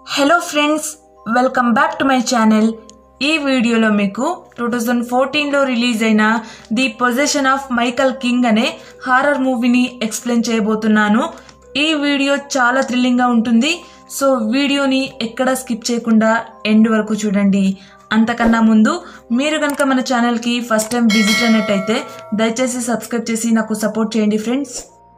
hello friends welcome back to my channel ఈ వీడియోలో మీకు టూ థౌజండ్ ఫోర్టీన్లో రిలీజ్ అయిన the possession of Michael King అనే హారర్ మూవీని ఎక్స్ప్లెయిన్ చేయబోతున్నాను ఈ వీడియో చాలా థ్రిల్లింగ్గా ఉంటుంది సో వీడియోని ఎక్కడ స్కిప్ చేయకుండా ఎండ్ వరకు చూడండి అంతకన్నా ముందు మీరు కనుక మన ఛానల్కి ఫస్ట్ టైం విజిట్ అయినట్టయితే దయచేసి సబ్స్క్రైబ్ చేసి నాకు సపోర్ట్ చేయండి ఫ్రెండ్స్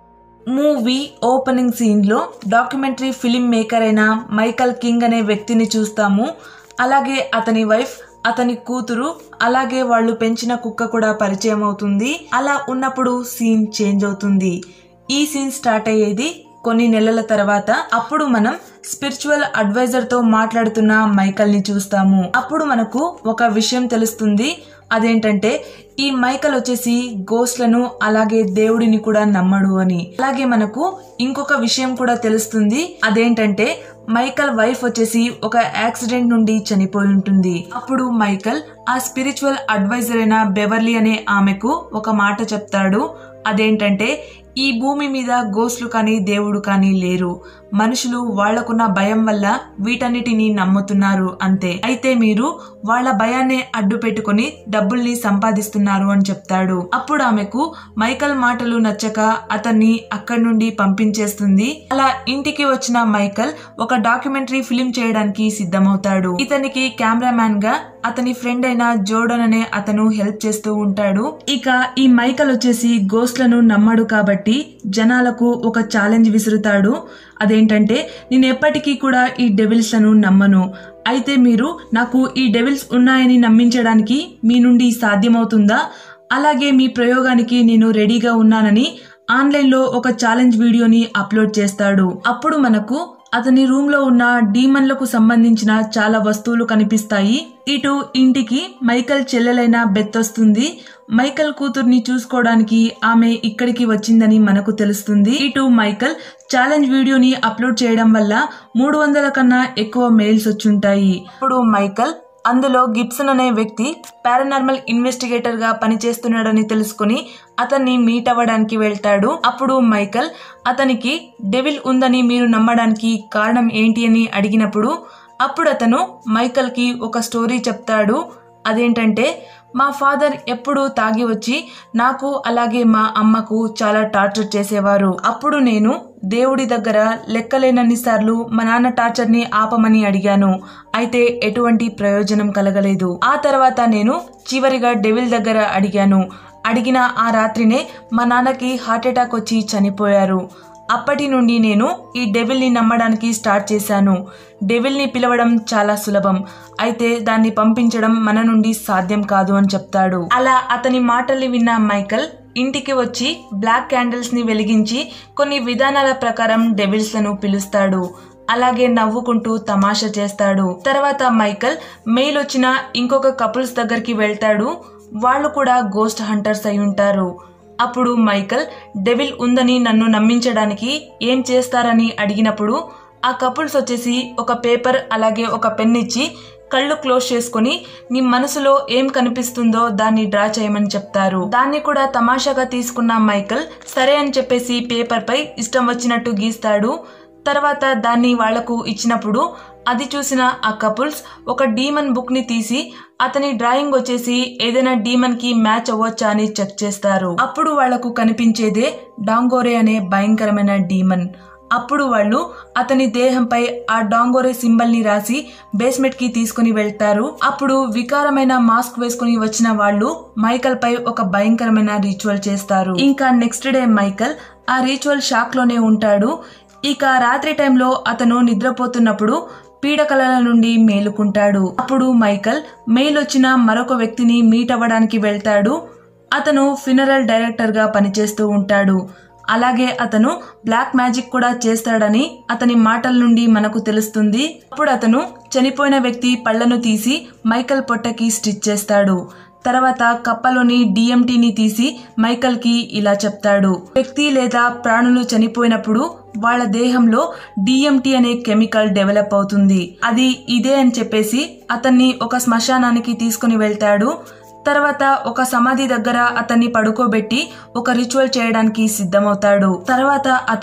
మూవీ ఓపెనింగ్ సీన్లో డాక్యుమెంటరీ ఫిలిం మేకర్ అయిన మైకల్ కింగ్ అనే వ్యక్తిని చూస్తాము అలాగే అతని వైఫ్ అతని కూతురు అలాగే వాళ్ళు పెంచిన కుక్క కూడా పరిచయం అవుతుంది అలా ఉన్నప్పుడు సీన్ చేంజ్ అవుతుంది ఈ సీన్ స్టార్ట్ అయ్యేది కొన్ని నెలల తర్వాత అప్పుడు మనం స్పిరిచువల్ అడ్వైజర్ తో మాట్లాడుతున్న మైకల్ ని చూస్తాము అప్పుడు మనకు ఒక విషయం తెలుస్తుంది అదేంటంటే ఈ మైకల్ వచ్చేసి గోస్ట్లను అలాగే దేవుడిని కూడా నమ్మడు అని అలాగే మనకు ఇంకొక విషయం కూడా తెలుస్తుంది అదేంటంటే మైకల్ వైఫ్ వచ్చేసి ఒక యాక్సిడెంట్ నుండి చనిపోయి ఉంటుంది అప్పుడు మైకల్ ఆ స్పిరిచువల్ అడ్వైజర్ అయిన బెవర్లీ అనే ఆమెకు ఒక మాట చెప్తాడు అదేంటంటే ఈ భూమి మీద గోస్లు కానీ దేవుడు కానీ లేరు మనుషులు వాళ్లకున్న భయం వల్ల వీటన్నిటిని నమ్ముతున్నారు అంతే అయితే మీరు వాళ్ళ భయాన్ని అడ్డు పెట్టుకుని డబ్బుల్ని సంపాదిస్తున్నారు అని చెప్తాడు అప్పుడు ఆమెకు మైకల్ మాటలు నచ్చక అతన్ని అక్కడి నుండి పంపించేస్తుంది అలా ఇంటికి వచ్చిన మైకల్ ఒక డాక్యుమెంటరీ ఫిలిం చేయడానికి సిద్ధమవుతాడు ఇతనికి కెమెరామ్యాన్ గా అతని ఫ్రెండ్ అయిన జోర్డన్ అనే అతను హెల్ప్ చేస్తూ ఉంటాడు ఇక ఈ మైకల్ వచ్చేసి గోస్ట్లను నమ్మడు కాబట్టి జనాలకు ఒక ఛాలెంజ్ విసురుతాడు అదేంటంటే నేను ఎప్పటికీ కూడా ఈ డెవిల్స్లను నమ్మను అయితే మీరు నాకు ఈ డెవిల్స్ ఉన్నాయని నమ్మించడానికి మీ నుండి సాధ్యమవుతుందా అలాగే మీ ప్రయోగానికి నేను రెడీగా ఉన్నానని ఆన్లైన్లో ఒక ఛాలెంజ్ వీడియోని అప్లోడ్ చేస్తాడు అప్పుడు మనకు అతని రూమ్ లో ఉన్న డీమన్లకు సంబంధించిన చాలా వస్తువులు కనిపిస్తాయి ఇటు ఇంటికి మైకల్ చెల్లెలైన బెత్ వస్తుంది మైకల్ కూతుర్ని చూసుకోవడానికి ఆమె ఇక్కడికి వచ్చిందని మనకు తెలుస్తుంది ఇటు మైకల్ ఛాలెంజ్ వీడియోని అప్లోడ్ చేయడం వల్ల మూడు వందల కన్నా ఎక్కువ మెయిల్స్ వచ్చుంటాయి ఇప్పుడు మైకల్ అందులో గిబ్సన్ అనే వ్యక్తి పారానార్మల్ ఇన్వెస్టిగేటర్ గా పనిచేస్తున్నాడని తెలుసుకుని అతన్ని మీట్ అవ్వడానికి వెళ్తాడు అప్పుడు మైకల్ అతనికి డెవిల్ ఉందని మీరు నమ్మడానికి కారణం ఏంటి అని అడిగినప్పుడు అప్పుడు అతను మైకల్ కి ఒక స్టోరీ చెప్తాడు అదేంటంటే మా ఫాదర్ ఎప్పుడు తాగి వచ్చి నాకు అలాగే మా అమ్మకు చాలా టార్చర్ చేసేవారు అప్పుడు నేను దేవుడి దగ్గర లెక్కలేనన్ని సార్లు మా నాన్న టార్చర్ ని ఆపమని అడిగాను అయితే ఎటువంటి ప్రయోజనం కలగలేదు ఆ తర్వాత నేను చివరిగా డెవిల్ దగ్గర అడిగాను అడిగిన ఆ రాత్రినే మా నాన్నకి హార్ట్అటాక్ వచ్చి చనిపోయారు అప్పటి నుండి నేను ఈ డెవిల్ని నమ్మడానికి స్టార్ట్ చేశాను డెవిల్ని పిలవడం చాలా సులభం అయితే దాన్ని పంపించడం మన నుండి సాధ్యం కాదు అని చెప్తాడు అలా అతని మాటల్ని విన్న మైకల్ ఇంటికి వచ్చి బ్లాక్ క్యాండిల్స్ ని వెలిగించి కొన్ని విధానాల ప్రకారం డెవిల్స్ లను పిలుస్తాడు అలాగే నవ్వుకుంటూ తమాషా చేస్తాడు తర్వాత మైకల్ మెయిల్ వచ్చిన ఇంకొక కపుల్స్ దగ్గరికి వెళ్తాడు వాళ్ళు కూడా గోస్ట్ హంటర్స్ అయి ఉంటారు అప్పుడు మైకల్ డెవిల్ ఉందని నన్ను నమ్మించడానికి ఏం చేస్తారని అడిగినప్పుడు ఆ కపుల్స్ వచ్చేసి ఒక పేపర్ అలాగే ఒక పెన్ ఇచ్చి కళ్ళు క్లోజ్ చేసుకుని నీ మనసులో ఏం కనిపిస్తుందో దాన్ని డ్రా చేయమని చెప్తారు దాన్ని కూడా తమాషాగా తీసుకున్న మైకల్ సరే అని చెప్పేసి పేపర్ పై ఇష్టం వచ్చినట్టు గీస్తాడు తర్వాత దాన్ని వాళ్లకు ఇచ్చినప్పుడు అది చూసిన ఆ కపుల్స్ ఒక డీమన్ బుక్ ని తీసి అతని డ్రాయింగ్ వచ్చేసి ఏదైనా డీమన్ కి మ్యాచ్ అవ్వచ్చా అని చెక్ చేస్తారు అప్పుడు వాళ్లకు కనిపించేదే డాంగోరే అనే భయంకరమైన డీమన్ అప్పుడు వాళ్ళు అతని దేహంపై ఆ డాంగోరే సింబల్ ని రాసి బేస్మెంట్ కి తీసుకుని వెళ్తారు అప్పుడు వికారమైన మాస్క్ వేసుకుని వచ్చిన వాళ్ళు మైకల్ పై ఒక భయంకరమైన రిచువల్ చేస్తారు ఇంకా నెక్స్ట్ డే మైకల్ ఆ రిచువల్ షాక్ లోనే ఉంటాడు ఇక రాత్రి టైంలో అతను నిద్రపోతున్నప్పుడు పీడకలల నుండి మేలుకుంటాడు అప్పుడు మైకల్ మెయిల్ వచ్చిన మరొక వ్యక్తిని మీట్ అవ్వడానికి వెళ్తాడు అతను ఫినరల్ డైరెక్టర్ గా పనిచేస్తూ ఉంటాడు అలాగే అతను బ్లాక్ మ్యాజిక్ కూడా చేస్తాడని అతని మాటల నుండి మనకు తెలుస్తుంది అప్పుడు అతను చనిపోయిన వ్యక్తి పళ్లను తీసి మైకల్ పొట్టకి స్టిచ్ చేస్తాడు తర్వాత కప్పలోని డిఎంటీని తీసి మైకల్ కి ఇలా చెప్తాడు వ్యక్తి లేదా ప్రాణులు చనిపోయినప్పుడు వాళ్ళ దేహంలో డిఎంటీ అనే కెమికల్ డెవలప్ అవుతుంది అది ఇదే అని చెప్పేసి అతన్ని ఒక శ్మశానానికి తీసుకుని వెళ్తాడు తర్వాత ఒక సమాధి దగ్గర అతన్ని పడుకోబెట్టి ఒక రిచువల్ చేయడానికి సిద్ధమవుతాడు తర్వాత అతను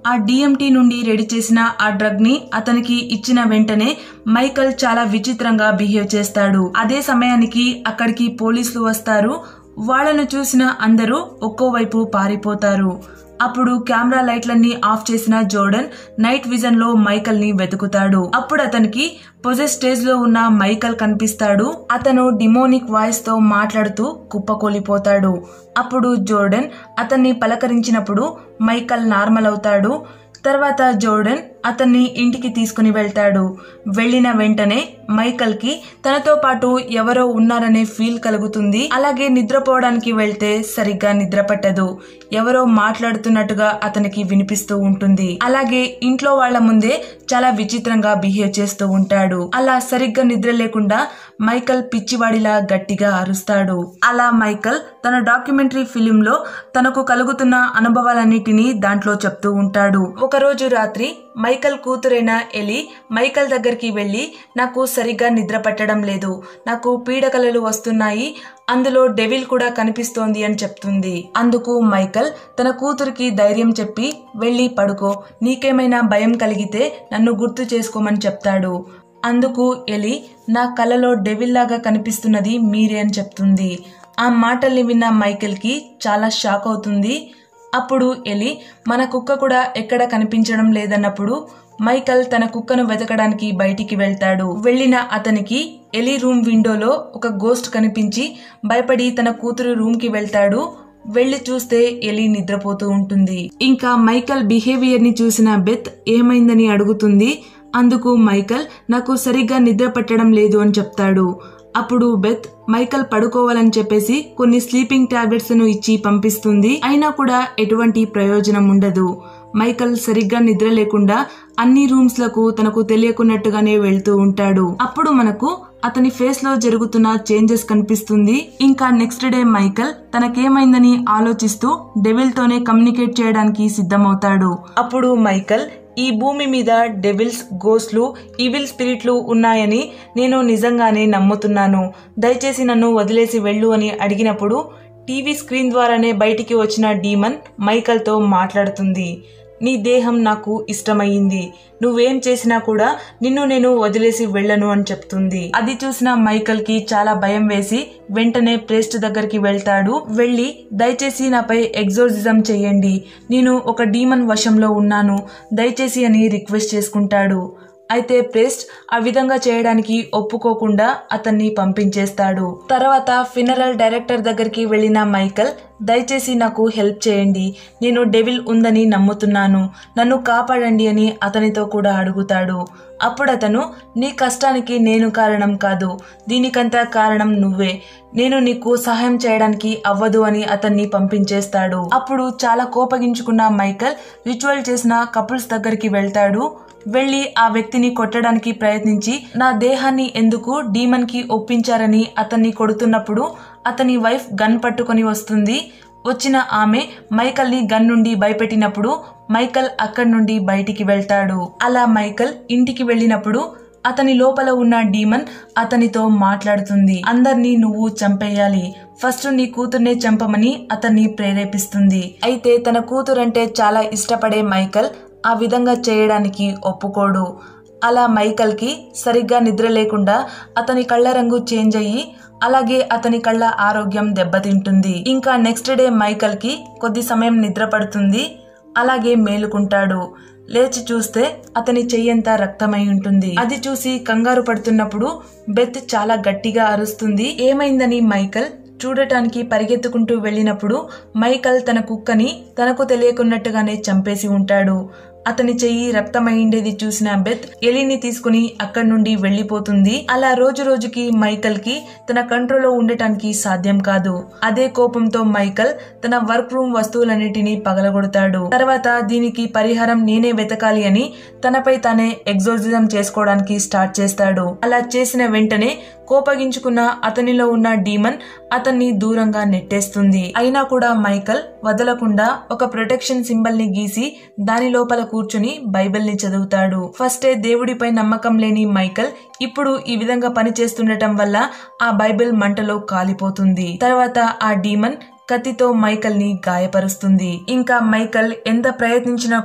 ఆ డిఎంటీ నుండి రెడీ చేసిన ఆ డ్రగ్ ని అతనికి ఇచ్చిన వెంటనే మైకల్ చాలా విచిత్రంగా బిహేవ్ చేస్తాడు అదే సమయానికి అక్కడికి పోలీసులు వస్తారు వాళ్ళను చూసిన అందరూ ఒక్కో వైపు పారిపోతారు అప్పుడు కెమెరా లైట్లన్నీ ఆఫ్ చేసిన జోర్డన్ నైట్ విజన్ లో మైకల్ ని వెతుకుతాడు అప్పుడు అతనికి పొజెస్ స్టేజ్ లో ఉన్న మైకల్ కనిపిస్తాడు అతను డిమోనిక్ వాయిస్ తో మాట్లాడుతూ కుప్పకూలిపోతాడు అప్పుడు జోర్డన్ అతన్ని పలకరించినప్పుడు మైకల్ నార్మల్ అవుతాడు తర్వాత జోర్డన్ అతన్ని ఇంటికి తీసుకుని వెళ్తాడు వెళ్ళిన వెంటనే మైకల్ కి తనతో పాటు ఎవరో ఉన్నారనే ఫీల్ కలుగుతుంది అలాగే నిద్రపోవడానికి వెళ్తే సరిగ్గా నిద్ర పట్టదు ఎవరో మాట్లాడుతున్నట్టుగా అతనికి వినిపిస్తూ ఉంటుంది అలాగే ఇంట్లో వాళ్ళ ముందే చాలా విచిత్రంగా బిహేవ్ చేస్తూ ఉంటాడు అలా సరిగ్గా నిద్ర లేకుండా మైకల్ పిచ్చివాడిలా గట్టిగా అరుస్తాడు అలా మైకల్ తన డాక్యుమెంటరీ ఫిలిం లో తనకు కలుగుతున్న అనుభవాలన్నిటినీ దాంట్లో చెప్తూ ఉంటాడు ఒకరోజు రాత్రి మైకల్ కూతురైన ఎలి మైకల్ దగ్గరికి వెళ్ళి నాకు సరిగ్గా నిద్ర పట్టడం లేదు నాకు పీడకలలు వస్తున్నాయి అందులో డెవిల్ కూడా కనిపిస్తోంది అని చెప్తుంది అందుకు మైకల్ తన కూతురికి ధైర్యం చెప్పి వెళ్ళి పడుకో నీకేమైనా భయం కలిగితే నన్ను గుర్తు చేసుకోమని చెప్తాడు అందుకు ఎలి నా కలలో డెవిల్ లాగా కనిపిస్తున్నది మీరే అని చెప్తుంది ఆ మాటల్ని విన్న మైకెల్కి చాలా షాక్ అవుతుంది అప్పుడు ఎలి మన కుక్క కూడా ఎక్కడ కనిపించడం లేదన్నప్పుడు మైకల్ తన కుక్కను వెతకడానికి బయటికి వెళ్తాడు వెళ్ళిన అతనికి ఎలి రూమ్ విండోలో ఒక గోస్ట్ కనిపించి భయపడి తన కూతురు రూమ్ కి వెళ్తాడు వెళ్లి చూస్తే ఎలి నిద్రపోతూ ఉంటుంది ఇంకా మైకల్ బిహేవియర్ ని చూసిన బెత్ ఏమైందని అడుగుతుంది అందుకు మైకల్ నాకు సరిగ్గా నిద్ర పట్టడం లేదు అని చెప్తాడు అప్పుడు బెత్ మైకల్ పడుకోవాలని చెప్పేసి కొన్ని స్లీపింగ్ టాబ్లెట్స్ ను ఇచ్చి పంపిస్తుంది అయినా కూడా ఎటువంటి ప్రయోజనం ఉండదు మైకల్ సరిగ్గా నిద్ర లేకుండా అన్ని రూమ్స్ లకు తనకు తెలియకున్నట్టుగానే వెళ్తూ ఉంటాడు అప్పుడు మనకు అతని ఫేస్ లో జరుగుతున్న చేంజెస్ కనిపిస్తుంది ఇంకా నెక్స్ట్ డే మైకల్ తనకేమైందని ఆలోచిస్తూ డెవిల్ తోనే కమ్యూనికేట్ చేయడానికి సిద్ధమవుతాడు అప్పుడు మైకల్ ఈ భూమి మీద డెవిల్స్ గోస్ట్లు ఈవిల్ స్పిరిట్లు ఉన్నాయని నేను నిజంగానే నమ్ముతున్నాను దయచేసి నన్ను వదిలేసి వెళ్ళు అని అడిగినప్పుడు టీవీ స్క్రీన్ ద్వారానే బయటికి వచ్చిన డీమన్ మైకల్తో మాట్లాడుతుంది నీ దేహం నాకు ఇష్టమయ్యింది నువ్వేం చేసినా కూడా నిన్ను నేను వదిలేసి వెళ్ళను అని చెప్తుంది అది చూసిన మైకల్ కి చాలా భయం వేసి వెంటనే ప్రేస్ట్ దగ్గరికి వెళ్తాడు వెళ్ళి దయచేసి నాపై ఎగ్జోర్సిజం చెయ్యండి నేను ఒక డీమన్ వశంలో ఉన్నాను దయచేసి అని రిక్వెస్ట్ చేసుకుంటాడు అయితే ప్రెస్ట్ ఆ విధంగా చేయడానికి ఒప్పుకోకుండా అతన్ని పంపించేస్తాడు తర్వాత ఫినరల్ డైరెక్టర్ దగ్గరికి వెళ్ళిన మైకల్ దయచేసి నాకు హెల్ప్ చేయండి నేను డెవిల్ ఉందని నమ్ముతున్నాను నన్ను కాపాడండి అని అతనితో కూడా అడుగుతాడు అప్పుడు అతను నీ కష్టానికి నేను కారణం కాదు దీనికంతా కారణం నువ్వే నేను నీకు సహాయం చేయడానికి అవ్వదు అని అతన్ని పంపించేస్తాడు అప్పుడు చాలా కోపగించుకున్న మైకల్ రిచువల్ చేసిన కపుల్స్ దగ్గరికి వెళ్తాడు వెళ్లి ఆ వ్యక్తిని కొట్టడానికి ప్రయత్నించి నా దేహాన్ని ఎందుకు డీమన్ కి ఒప్పించారని అతన్ని కొడుతున్నప్పుడు అతని వైఫ్ గన్ పట్టుకొని వస్తుంది వచ్చిన ఆమె మైకల్ ని గన్ నుండి భయపెట్టినప్పుడు మైకల్ అక్కడి నుండి బయటికి వెళ్తాడు అలా మైకల్ ఇంటికి వెళ్ళినప్పుడు అతని లోపల ఉన్న డీమన్ అతనితో మాట్లాడుతుంది అందర్నీ నువ్వు చంపేయాలి ఫస్ట్ నీ కూతుర్నే చంపమని అతన్ని ప్రేరేపిస్తుంది అయితే తన కూతురంటే చాలా ఇష్టపడే మైకల్ ఆ విధంగా చేయడానికి ఒప్పుకోడు అలా మైకల్కి సరిగ్గా నిద్ర లేకుండా అతని కళ్ళ రంగు చేంజ్ అయ్యి అలాగే అతని కళ్ళ ఆరోగ్యం దెబ్బతింటుంది ఇంకా నెక్స్ట్ డే మైకల్కి కొద్ది సమయం నిద్ర పడుతుంది అలాగే మేలుకుంటాడు లేచి చూస్తే అతని చెయ్యంతా రక్తమై ఉంటుంది అది చూసి కంగారు పడుతున్నప్పుడు బెత్ చాలా గట్టిగా అరుస్తుంది ఏమైందని మైకల్ చూడటానికి పరిగెత్తుకుంటూ వెళ్ళినప్పుడు మైకల్ తన కుక్కని తనకు తెలియకున్నట్టుగానే చంపేసి ఉంటాడు అతని చెయ్యి రక్తమైండేది చూసిన బెత్ ఎలిని తీసుకుని అక్కడి నుండి వెళ్లిపోతుంది అలా రోజు రోజుకి మైకల్ కి తన కంట్రోల్లో ఉండటానికి సాధ్యం కాదు అదే కోపంతో మైకల్ తన వర్క్ రూమ్ వస్తువులన్నిటినీ పగలగొడతాడు తర్వాత దీనికి పరిహారం నేనే వెతకాలి అని తనపై తానే ఎగ్జోర్సిజం చేసుకోవడానికి స్టార్ట్ చేస్తాడు అలా చేసిన వెంటనే కోపగించుకున్న అతనిలో ఉన్న డీమన్ అతన్ని దూరంగా నెట్టేస్తుంది అయినా కూడా మైకల్ వదలకుండా ఒక ప్రొటెక్షన్ సింబల్ ని గీసి దాని లోపల కూర్చుని బైబిల్ ని చదువుతాడు ఫస్టే దేవుడిపై నమ్మకం లేని మైకల్ ఇప్పుడు ఈ విధంగా పని చేస్తుండటం వల్ల ఆ బైబిల్ మంటలో కాలిపోతుంది తర్వాత ఆ డీమన్ కత్తితో మైకల్ ని గాయపరుస్తుంది ఇంకా మైకల్ ఎంత ప్రయత్నించినా కూడా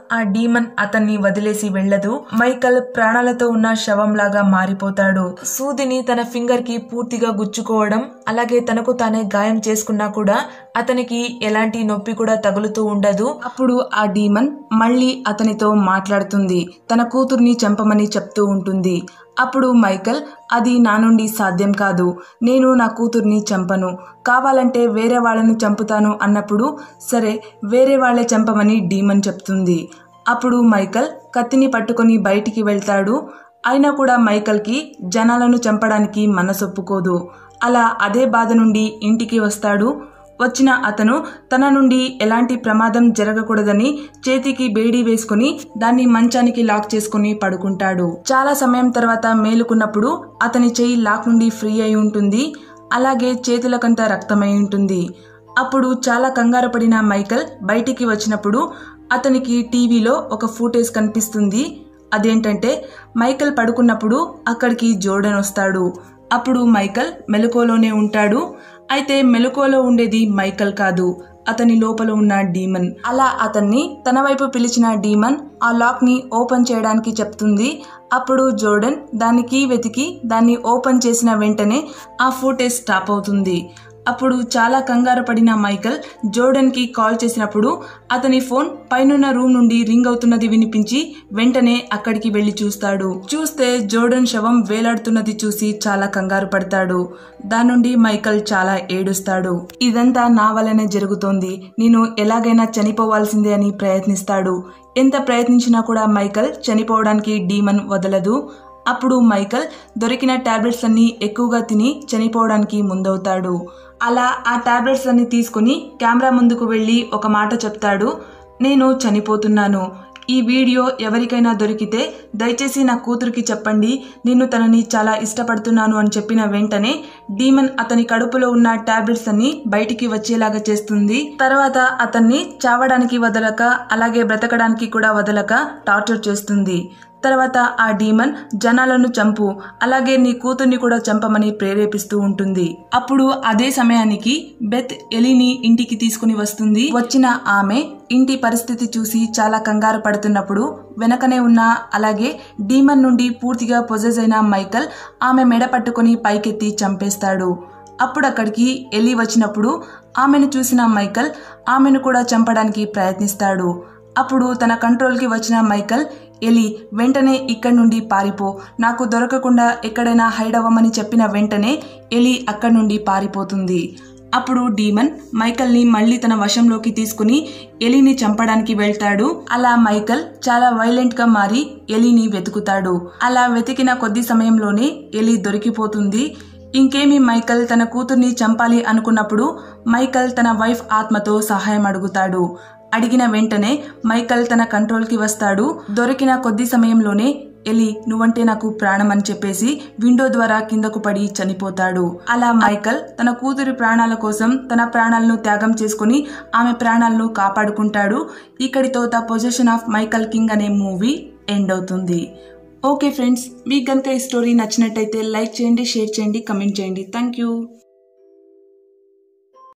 ఆ డీమన్ అతన్ని వదిలేసి వెళ్ళదు మైకల్ ప్రాణాలతో ఉన్న శవంలాగా మారిపోతాడు సూదిని తన ఫింగర్ కి పూర్తిగా గుచ్చుకోవడం అలాగే తనకు తానే గాయం చేసుకున్నా కూడా అతనికి ఎలాంటి నొప్పి కూడా తగులుతూ ఉండదు అప్పుడు ఆ డీమన్ మళ్ళీ అతనితో మాట్లాడుతుంది తన కూతుర్ని చంపమని చెప్తూ ఉంటుంది అప్పుడు మైకల్ అది నా నుండి సాధ్యం కాదు నేను నా కూతుర్ని చంపను కావాలంటే వేరే వాళ్ళను చంపుతాను అన్నప్పుడు సరే వేరే వాళ్ళే చంపమని డీమన్ చెప్తుంది అప్పుడు మైకల్ కత్తిని పట్టుకొని బయటికి వెళ్తాడు అయినా కూడా మైకల్కి జనాలను చంపడానికి మనసొప్పుకోదు అలా అదే బాధ నుండి ఇంటికి వస్తాడు వచ్చిన అతను తన నుండి ఎలాంటి ప్రమాదం జరగకూడదని చేతికి బేడీ వేసుకుని దాన్ని మంచానికి లాక్ చేసుకుని పడుకుంటాడు చాలా సమయం తర్వాత మేలుకున్నప్పుడు అతని చెయ్యి లాక్ నుండి ఫ్రీ అయి ఉంటుంది అలాగే చేతులకంతా రక్తమై ఉంటుంది అప్పుడు చాలా కంగారు పడిన మైకల్ బయటికి వచ్చినప్పుడు అతనికి టీవీలో ఒక ఫుటేజ్ కనిపిస్తుంది అదేంటంటే మైకల్ పడుకున్నప్పుడు అక్కడికి జోర్డన్ వస్తాడు అప్పుడు మైకల్ మెలకువలోనే ఉంటాడు అయితే మెలకువలో ఉండేది మైకల్ కాదు అతని లోపల ఉన్న డీమన్ అలా అతన్ని తన వైపు పిలిచిన డీమన్ ఆ లాక్ ని ఓపెన్ చేయడానికి చెప్తుంది అప్పుడు జోర్డన్ దానికి వెతికి దాన్ని ఓపెన్ చేసిన వెంటనే ఆ ఫుటేజ్ స్టాప్ అవుతుంది అప్పుడు చాలా కంగారు పడిన మైకల్ జోర్డన్ కి కాల్ చేసినప్పుడు అతని ఫోన్ పైనున్న రూమ్ నుండి రింగ్ అవుతున్నది వినిపించి వెంటనే అక్కడికి వెళ్లి చూస్తాడు చూస్తే జోర్డన్ శవం వేలాడుతున్నది చూసి చాలా కంగారు పడతాడు దాని నుండి మైకల్ చాలా ఏడుస్తాడు ఇదంతా నా వల్లనే జరుగుతోంది నేను ఎలాగైనా చనిపోవాల్సిందే అని ప్రయత్నిస్తాడు ఎంత ప్రయత్నించినా కూడా మైకల్ చనిపోవడానికి డీమన్ వదలదు అప్పుడు మైకల్ దొరికిన టాబ్లెట్స్ అన్ని ఎక్కువగా తిని చనిపోవడానికి ముందవుతాడు అలా ఆ టాబ్లెట్స్ అన్ని తీసుకుని కెమెరా ముందుకు వెళ్ళి ఒక మాట చెప్తాడు నేను చనిపోతున్నాను ఈ వీడియో ఎవరికైనా దొరికితే దయచేసి నా కూతురికి చెప్పండి నేను తనని చాలా ఇష్టపడుతున్నాను అని చెప్పిన వెంటనే డీమన్ అతని కడుపులో ఉన్న టాబ్లెట్స్ అన్ని బయటికి వచ్చేలాగా చేస్తుంది తర్వాత అతన్ని చావడానికి వదలక అలాగే బ్రతకడానికి కూడా వదలక టార్చర్ చేస్తుంది తర్వాత ఆ డీమన్ జనాలను చంపు అలాగే నీ కూతుర్ని కూడా చంపమని ప్రేరేపిస్తూ ఉంటుంది అప్పుడు అదే సమయానికి బెత్ ఎలిని ఇంటికి తీసుకుని వస్తుంది వచ్చిన ఆమె ఇంటి పరిస్థితి చూసి చాలా కంగారు పడుతున్నప్పుడు వెనకనే ఉన్న అలాగే డీమన్ నుండి పూర్తిగా పొజెస్ అయిన మైకల్ ఆమె మెడ పట్టుకుని పైకెత్తి చంపేస్తాడు అప్పుడు అక్కడికి ఎలి వచ్చినప్పుడు ఆమెను చూసిన మైకల్ ఆమెను కూడా చంపడానికి ప్రయత్నిస్తాడు అప్పుడు తన కంట్రోల్కి వచ్చిన మైకల్ ఎలి వెంటనే ఇక్కడి నుండి పారిపో నాకు దొరకకుండా ఎక్కడైనా హైడ్ అవ్వమని చెప్పిన వెంటనే ఎలి అక్కడి నుండి పారిపోతుంది అప్పుడు డీమన్ మైకల్ని మళ్ళీ తన వశంలోకి తీసుకుని ఎలిని చంపడానికి వెళ్తాడు అలా మైకల్ చాలా వైలెంట్ గా మారి ఎలిని వెతుకుతాడు అలా వెతికిన కొద్ది సమయంలోనే ఎలి దొరికిపోతుంది ఇంకేమి మైకల్ తన కూతుర్ని చంపాలి అనుకున్నప్పుడు మైకల్ తన వైఫ్ ఆత్మతో సహాయం అడుగుతాడు అడిగిన వెంటనే మైకల్ తన కంట్రోల్కి వస్తాడు దొరికిన కొద్ది సమయంలోనే ఎలి నువ్వంటే నాకు ప్రాణం అని చెప్పేసి విండో ద్వారా కిందకు పడి చనిపోతాడు అలా మైకల్ తన కూతురి ప్రాణాల కోసం తన ప్రాణాలను త్యాగం చేసుకుని ఆమె ప్రాణాలను కాపాడుకుంటాడు ఇక్కడితో the possession of Michael King అనే మూవీ ఎండ్ అవుతుంది ఓకే ఫ్రెండ్స్ మీకు కనుక ఈ స్టోరీ నచ్చినట్టయితే లైక్ చేయండి షేర్ చేయండి కమెంట్ చేయండి థ్యాంక్ యూ